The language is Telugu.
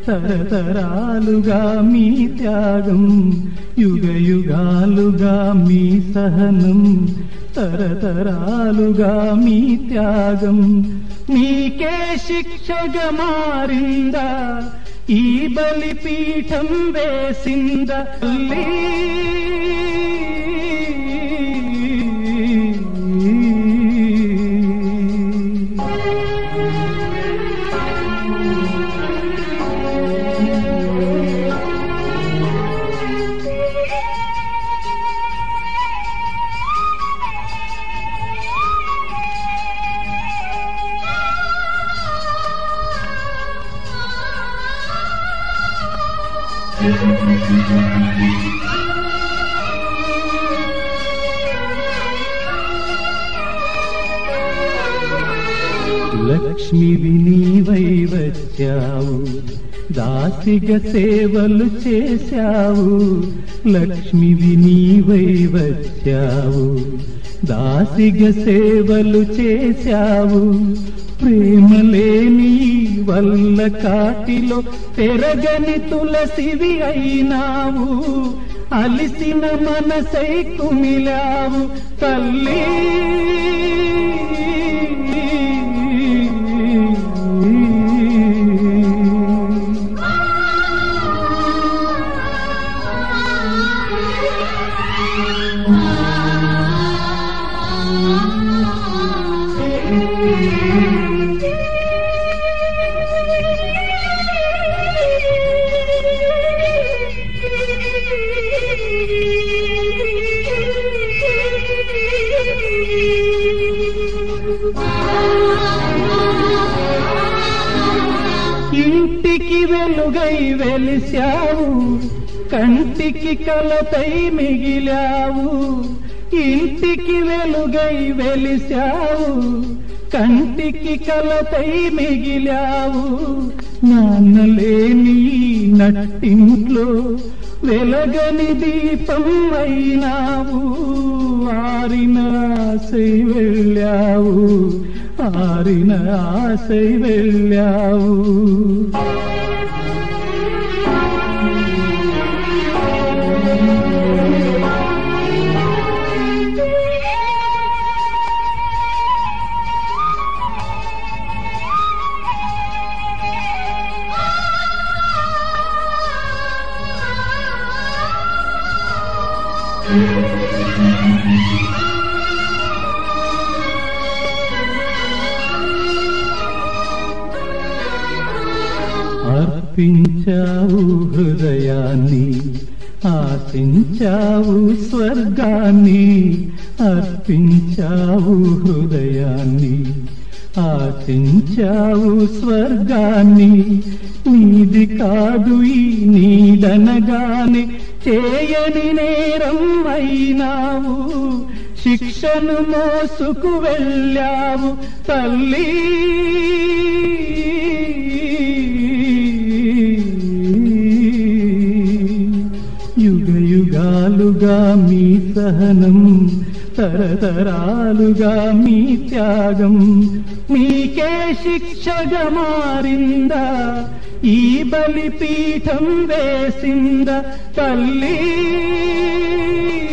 తరతరాలుగా మీ త్యాగం యుగ యుగాలుగా మీ సహనం తరతరాలుగా మీ త్యాగం మీకే శిక్షగా మారిందా ఈ బలిపీఠం వేసిందా తల్లి లక్ష్మివి నీవై వచ్చావు దాసిగ సేవలు చేశావు లక్ష్మివి నీవై వచ్చావు దాసిగ సేవలు చేశావు ప్రేమలేని వల్ల కాటిలో పెరగని తులసివి అయినావు అలిసిన మనసై కుమిలావు తల్లి ఇంటికి వెలుగై వెలిశావు కంటికి కలతై మిగిలావు ఇంటికి వెలుగై వెలిశావు కంటికి కలతై మిగిలావు నాన్నలేని నట్టింట్లో వెలగని దీపం అయినావు ఆరిన ఆశై వెళ్ళావు ఆరిన ఆశై వెళ్ళావు అర్పించావు హృదయాన్ని ఆశించావు స్వర్గాన్ని అర్పించావు హృదయాన్ని ఆశించావు స్వర్గాన్ని నీది కాదు ఈ నీడనగానే చేయని నేరం అయినావు శిక్షను మోసుకు వెళ్ళావు తల్లి యుగ యుగాలుగా మీ సహనం తరతరాలుగా మీ త్యాగం మీకే శిక్షగా మారిందా ఈ బలిపీఠం వేసిందా తల్లి